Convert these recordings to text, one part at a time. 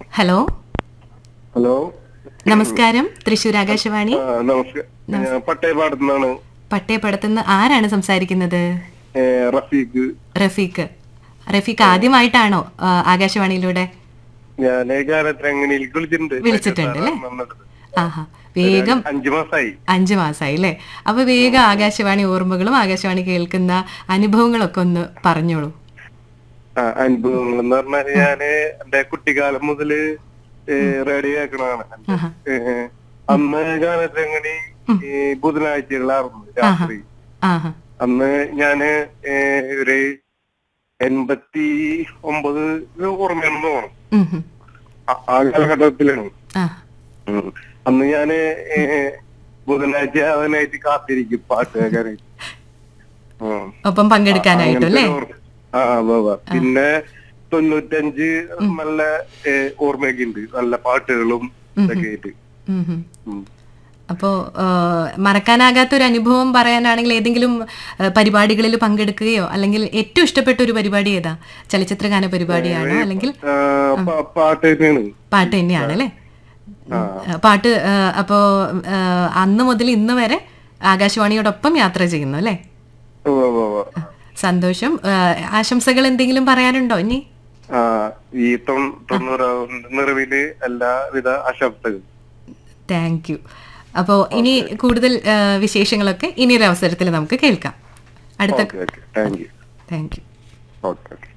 Hello hello നമസ്കാരം തൃശൂർ ആകാശവാണി ആ, നമസ്കാരം ഞാൻ പട്ടയപാടത്തു നിന്നാണ് പട്ടയപ്പടത്തുനിന്ന് ആരാണ് സംസാരിക്കുന്നത് ഏ, റഫീഖ് റഫീഖ് റഫീഖ് ആദ്യമായിട്ടാണോ ആ, ആകാശവാണിയിലൂടെ ഞാൻ ഗാനത്തിരങ്ങണിയിലേക്ക് വിളിച്ചിട്ടുണ്ട് വിളിച്ചിട്ടുണ്ട് അല്ലേ? നന്നായിട്ട്. ആഹാ വേഗം അഞ്ചു മാസായി അഞ്ചു മാസമായി അല്ലേ അപ്പൊ വേഗം ആകാശവാണി ഓർമ്മകളും ആകാശവാണി കേൾക്കുന്ന അനുഭവങ്ങളൊക്കെ ഒന്ന് പറഞ്ഞോളൂ ആ, അനുഭവങ്ങൾ എന്ന് പറഞ്ഞാല് ഞാന് എന്റെ കുട്ടിക്കാലം മുതല് ഏ, റേഡിയോ കേൾക്കണതാണ് ആഹാ. ഏ, അന്ന് ഗാനത്തിരങ്ങണി ഈ ബുധനാഴ്ചകളിലായിരുന്നു രാത്രി ആഹാ അന്ന് ഞാന് ഏ, ഒരു എൺപത്തി ഒമ്പത് ഓർമ്മയെന്ന് തോന്നുന്നു ഉം ഹും. ആ- ആ കാലഘട്ടത്തിലാണ് ആ ഉം. അന്ന് ഞാന് ഏ, ബുധനാഴ്ച അതിനായിട്ട് കാത്തിരിക്കും പാട്ട് കേൾക്കാനായിട്ട് ഉം. ഒപ്പം പങ്കെടുക്കാനായിട്ടും അല്ലേ അങ്ങനത്തെ ഒരു ഓർമ്മ. ആ ഉവ്വ് ഉവ്വ്. പിന്നെ തൊണ്ണൂറ്റഞ്ച് നല്ല ഏ, ഓർമ്മയൊക്കെ ഉണ്ട് നല്ല പാട്ടുകളും ഇതൊക്കെ ആയിട്ട് ഉം ഹും. ഉം. അപ്പോ ആ, മറക്കാനാകാത്ത ഒരു അനുഭവം പറയാനാണെങ്കിൽ ഏതെങ്കിലും ആ, പരിപാടികളിൽ പങ്കെടുക്കുകയോ അല്ലെങ്കിൽ ഏറ്റവും ഇഷ്ടപ്പെട്ട ഒരു പരിപാടി ഏതാ ചലച്ചിത്രഗാന പരിപാടിയാണോ അല്ലെങ്കിൽ ആ, പ- പാട്ട് തന്നെയാണ് പാട്ട് തന്നെയാണ് അല്ലേ ആ, പാട്ട് ആ, അപ്പോ ആ, അന്ന് മുതൽ ഇന്ന് വരെ ആകാശവാണിയോടൊപ്പം യാത്ര ചെയ്യുന്നു അല്ലേ ഉവ്വ് ഉവ്വ് ഉവ്വ്. സന്തോഷം ആ, ആശംസകൾ എന്തെങ്കിലും പറയാനുണ്ടോ ഇനി ആ ഈ തൊണ്ണൂ- തൊണ്ണൂറാം നിറവില് എല്ലാവിധ ആശംസകളും താങ്ക് യു അപ്പോൾ ഇനി കൂടുതൽ ആ, വിശേഷങ്ങളൊക്കെ ഇനിയൊരു അവസരത്തിൽ നമുക്ക് കേൾക്കാം അടുത്ത okay okay thank you thank you okay okay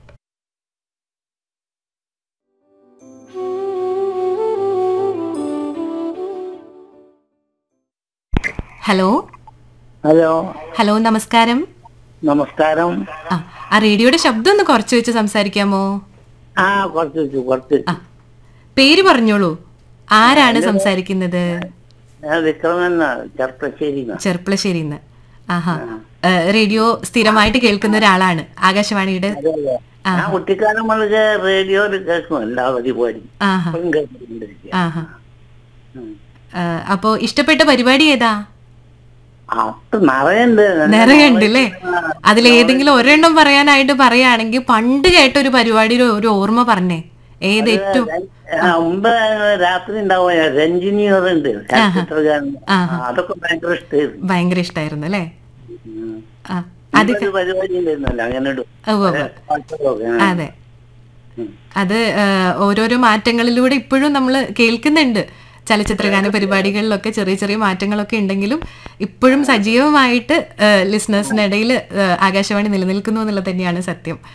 hello hello hello നമസ്കാരം നമസ്കാരം ആ ആ റേഡിയോയുടെ ശബ്ദം ഒന്ന് കുറച്ച് വെച്ച് സംസാരിക്കാമോ ആ കുറച്ച് വെച്ചു കുറച്ച് വെച്ചു. ആ പേര് പറഞ്ഞോളൂ ആരാണ് സംസാരിക്കുന്നത് ഞാൻ വിക്രമെന്ന ചെർപ്പശ്ശേരി ചെർപ്പളശ്ശേരിന്ന് ആഹാ ഏ, റേഡിയോ സ്ഥിരമായിട്ട് കേൾക്കുന്ന ഒരാളാണ് ആകാശവാണിയുടെ ഞാൻ കുട്ടിക്കാലം മുതലേ റേഡിയോയിൽ കേൾക്കും എല്ലാ പരിപാടി ആഹാ ഇപ്പോഴും കേൾക്കുന്നുണ്ട് ആഹാ ഏ, അപ്പോ ഇഷ്ടപ്പെട്ട പരിപാടി ഏതാ അത് നിറയുണ്ട് നല്ല നിറയുണ്ട് അല്ലേ അതിലേതെങ്കിലും ഒരെണ്ണം പറയാനായിട്ട് പറയുകയാണെങ്കിൽ പണ്ട് കേട്ട ഒരു പരിപാടിയുടെ ഒരു ഓർമ്മ പറഞ്ഞേ ഏത് ഏറ്റവും ആ, മുമ്പ് രാത്രി ഉണ്ടാവും രഞ്ജിനിയർ ഉണ്ട് ചലച്ചിത്രഗാനം ആ. അതൊക്കെ ഭയങ്കര ഇഷ്ടമായിരുന്നു ഭയങ്കര ഇഷ്ടമായിരുന്നു അല്ലേ ഉം. ആ അത് ഒരു പരിപാടി ഉണ്ടായിരുന്നല്ലോ അങ്ങനെ ഒരു ഉവ്വ് ഉവ്വ്. പാട്ടുകളൊക്കെ. ആ. അതെ ഉം. അത് ആ, ഓരോരോ മാറ്റങ്ങളിലൂടെ ഇപ്പോഴും നമ്മൾ കേൾക്കുന്നുണ്ട് ചലച്ചിത്രഗാന പരിപാടികളിലൊക്കെ ചെറിയ ചെറിയ മാറ്റങ്ങളൊക്കെ ഉണ്ടെങ്കിലും ഇപ്പോഴും സജീവമായിട്ട് ലിസണേഴ്സിനിടയിൽ ആകാശവാണി നിലനിൽക്കുന്നു എന്നുള്ളത് തന്നെയാണ് സത്യം